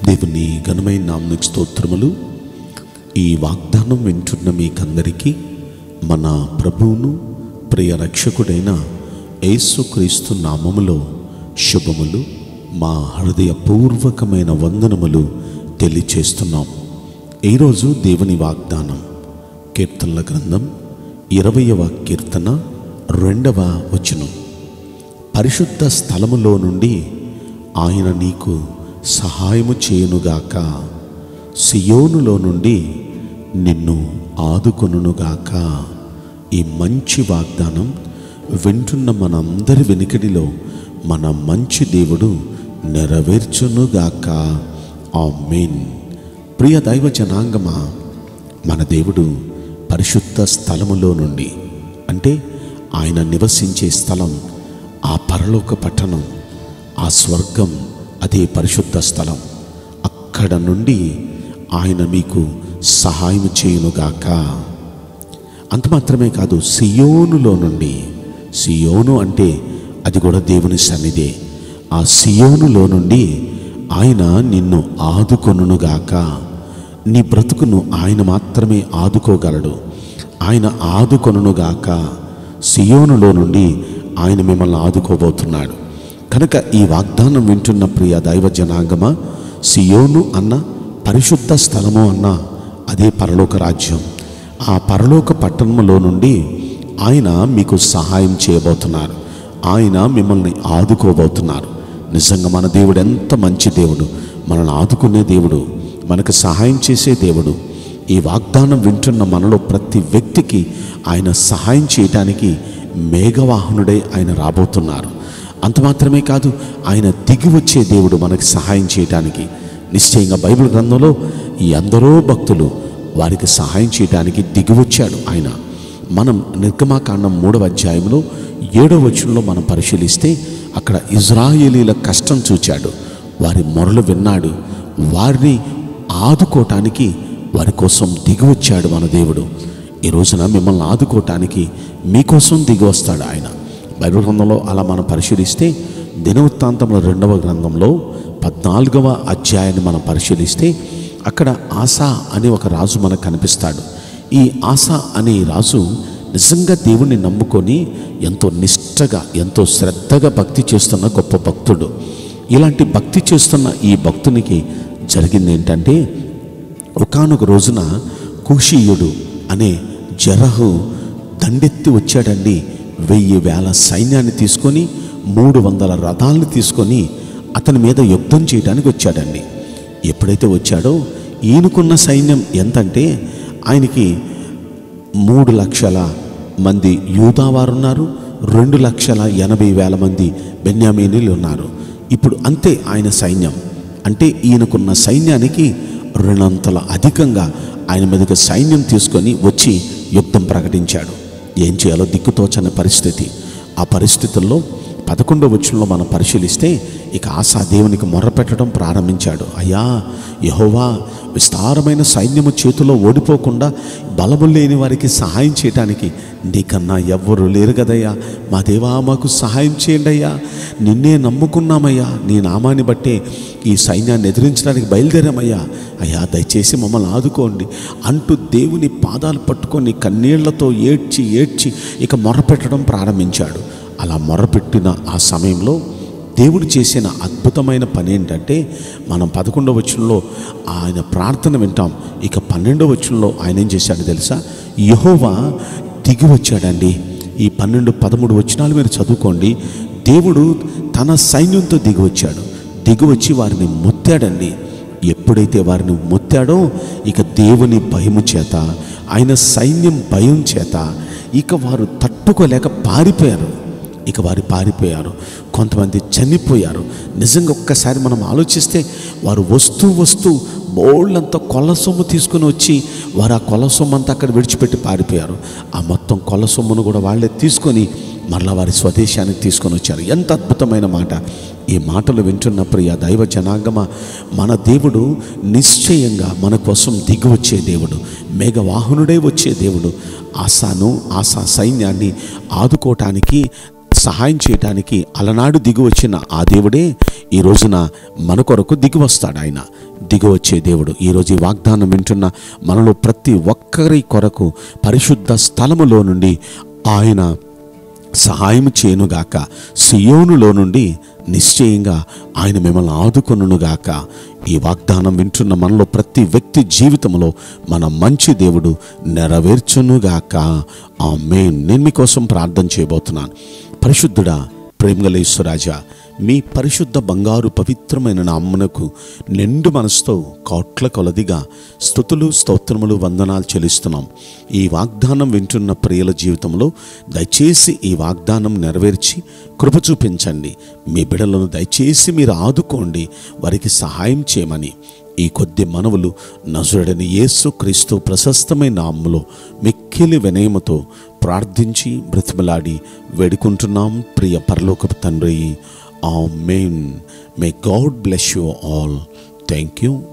దేవుని ఘనమైన నామనికి స్తోత్రములు ఈ వాగ్దానం వింటున్న మీకందరికీ మన ప్రభువును ప్రియ రక్షకుడైన యేసుక్రీస్తు నామములో శుభములు మా హృదయపూర్వకమైన వందనములు తెలియచేస్తున్నాం ఈరోజు దేవుని వాగ్దానం కీర్తనల గ్రంథం ఇరవయవ కీర్తన రెండవ వచనం పరిశుద్ధ స్థలములో నుండి ఆయన నీకు సహాయము చేయునుగాక సియోనులో నుండి నిన్ను ఆదుకొనుగాక ఈ మంచి వాగ్దానం వింటున్న మనందరి వెనుకడిలో మన మంచి దేవుడు నెరవేర్చునుగాక ఆమేన్ ప్రియ దైవ జనాంగమా మన దేవుడు పరిశుద్ధ స్థలములో నుండి అంటే ఆయన నివసించే స్థలం ఆ పరలోక పట్టణం ఆ స్వర్గం అదే పరిశుద్ధ స్థలం అక్కడ నుండి ఆయన మీకు సహాయం చేయునుగాక అంత మాత్రమే కాదు సియోనులో నుండి సియోను అంటే అది కూడా దేవుని సన్నిధే ఆ సియోనులో నుండి ఆయన నిన్ను ఆదుకొనుగాక నీ బ్రతుకును ఆయన మాత్రమే ఆదుకోగలడు ఆయన ఆదుకొనుగాక సియోనులో నుండి ఆయన మిమ్మల్ని ఆదుకోబోతున్నాడు కనుక ఈ వాగ్దానం వింటున్న ప్రియ దైవ జనాంగమా సియోను అన్న పరిశుద్ధ స్థలము అన్న అదే పరలోక రాజ్యం ఆ పరలోక పట్టణములో నుండి ఆయన మీకు సహాయం చేయబోతున్నారు ఆయన మిమ్మల్ని ఆదుకోబోతున్నారు నిజంగా మన దేవుడు ఎంత మంచి దేవుడు మనల్ని ఆదుకునే దేవుడు మనకు సహాయం చేసే దేవుడు ఈ వాగ్దానం వింటున్న మనలో ప్రతి వ్యక్తికి ఆయన సహాయం చేయటానికి మేఘవాహనుడై ఆయన రాబోతున్నారు అంత మాత్రమే కాదు ఆయన దిగి వచ్చే దేవుడు మనకి సహాయం చేయటానికి నిశ్చయంగా బైబిల్ గ్రంథంలో ఈ ఎందరో భక్తులు వారికి సహాయం చేయటానికి దిగి వచ్చాడు ఆయన మనం నిర్గమాకాండం మూడవ అధ్యాయంలో ఏడవ వచనంలో మనం పరిశీలిస్తే అక్కడ ఇజ్రాయేలీల కష్టం చూచాడు వారి మొరలు విన్నాడు వారిని ఆదుకోవటానికి వారి కోసం దిగి వచ్చాడు మన దేవుడు ఈ రోజున మిమ్మల్ని ఆదుకోవటానికి మీకోసం దిగి వస్తాడు ఆయన బైబిల్ గ్రంథంలో అలా మనం పరిశీలిస్తే దినవృత్తాంతంలో రెండవ గ్రంథంలో పద్నాలుగవ అధ్యాయాన్ని మనం పరిశీలిస్తే అక్కడ ఆశా అనే ఒక రాజు మనకు కనిపిస్తాడు ఈ ఆశా అనే రాజు నిజంగా దేవుణ్ణి నమ్ముకొని ఎంతో నిష్టగా ఎంతో శ్రద్ధగా భక్తి చేస్తున్న గొప్ప భక్తుడు ఇలాంటి భక్తి చేస్తున్న ఈ భక్తునికి జరిగింది ఏంటంటే ఒకానొక రోజున కుషీయుడు అనే జరహు దండెత్తి వచ్చాడండి వెయ్యి వేల సైన్యాన్ని తీసుకొని మూడు వందల రథాలను తీసుకొని అతని మీద యుద్ధం చేయడానికి వచ్చాడండి ఎప్పుడైతే వచ్చాడో ఈయనకున్న సైన్యం ఎంతంటే ఆయనకి మూడు లక్షల మంది యూదావారు ఉన్నారు రెండు లక్షల ఎనభై వేల మంది బెన్యామీనీలు ఉన్నారు ఇప్పుడు అంతే ఆయన సైన్యం అంటే ఈయనకున్న సైన్యానికి రెండంతల అధికంగా ఆయన మీదకి సైన్యం తీసుకొని వచ్చి యుద్ధం ప్రకటించాడు ఏం చేయాలో దిక్కుతోచని పరిస్థితి ఆ పరిస్థితుల్లో పదకొండవ వచనంలో మనం పరిశీలిస్తే ఇక ఆశా దేవునికి మొర్రపెట్టడం ప్రారంభించాడు అయ్యా యహోవా విస్తారమైన సైన్యము చేతిలో ఓడిపోకుండా బలము లేని వారికి సహాయం చేయటానికి నీకన్నా ఎవ్వరు లేరు కదయ్యా మా దేవా మాకు సహాయం చేయండి అయ్యా నిన్నే నమ్ముకున్నామయ్యా నీ నామాన్ని బట్టే ఈ సైన్యాన్ని ఎదిరించడానికి బయలుదేరామయ్యా అయ్యా దయచేసి మమ్మల్ని ఆదుకోండి అంటూ దేవుని పాదాలు పట్టుకొని కన్నీళ్లతో ఏడ్చి ఏడ్చి ఇక మొరపెట్టడం ప్రారంభించాడు అలా మొరపెట్టిన ఆ సమయంలో దేవుడు చేసిన అద్భుతమైన పని ఏంటంటే మనం పదకొండవ వచనంలో ఆయన ప్రార్థన వింటాం ఇక పన్నెండవ వచనంలో ఆయన ఏం చేశాడో తెలుసా యహోవా దిగి వచ్చాడండి ఈ పన్నెండు పదమూడు వచనాలు మీరు చదువుకోండి దేవుడు తన సైన్యంతో దిగి వచ్చాడు దిగి వచ్చి వారిని మొత్తాడండి ఎప్పుడైతే వారిని మొత్తాడో ఇక దేవుని భయము చేత ఆయన సైన్యం భయం చేత ఇక వారు తట్టుకోలేక పారిపోయారు ఇక వారు పారిపోయారు కొంతమంది చనిపోయారు నిజంగా ఒక్కసారి మనం ఆలోచిస్తే వారు వస్తూ వస్తూ బోళ్ళంతా కొల్ల సొమ్ము తీసుకుని వచ్చి వారు ఆ కొల్ల సొమ్ము అంతా అక్కడ విడిచిపెట్టి పారిపోయారు ఆ మొత్తం కొల్ల సొమ్మును కూడా వాళ్ళే తీసుకొని మరలా వారి స్వదేశానికి తీసుకొని వచ్చారు ఎంత అద్భుతమైన మాట ఈ మాటలు వింటున్న ప్రియ దైవ జనాంగమ మన దేవుడు నిశ్చయంగా మన కోసం దిగి వచ్చే దేవుడు మేఘవాహనుడే వచ్చే దేవుడు ఆశాను ఆశా సైన్యాన్ని ఆదుకోవటానికి సహాయం చేయటానికి అలనాడు దిగి వచ్చిన ఆ దేవుడే ఈ రోజున మన కొరకు దిగి వస్తాడు ఆయన దిగవచ్చే దేవుడు ఈరోజు ఈ వాగ్దానం వింటున్న మనలో ప్రతి ఒక్కరి కొరకు పరిశుద్ధ స్థలములో నుండి ఆయన సహాయం చేయనుగాక సియోనులో నుండి నిశ్చయంగా ఆయన మిమ్మల్ని ఆదుకొనుగాక ఈ వాగ్దానం వింటున్న మనలో ప్రతి వ్యక్తి జీవితంలో మన మంచి దేవుడు నెరవేర్చునుగాక ఆ మెయిన్ నేను మీకోసం ప్రార్థన చేయబోతున్నాను పరిశుద్ధుడా ప్రేమగలేశ్వరాజా మీ పరిశుద్ధ బంగారు పవిత్రమైన నామ్మునకు నిండు మనసుతో కోట్ల కొలదిగా స్థుతులు స్తోత్రములు వందనాలు చెల్లిస్తున్నాం ఈ వాగ్దానం వింటున్న ప్రియుల జీవితంలో దయచేసి ఈ వాగ్దానం నెరవేర్చి కృప చూపించండి మీ బిడలను దయచేసి మీరు ఆదుకోండి వారికి సహాయం చేయమని ఈ కొద్ది మనవులు నజుడని యేసు క్రీస్తు ప్రశస్తమైన నామములో మిక్కిలి వినయముతో ప్రార్థించి బ్రతిమలాడి వేడుకుంటున్నాం ప్రియ పరలోకపు తండ్రి amen may God bless you all thank you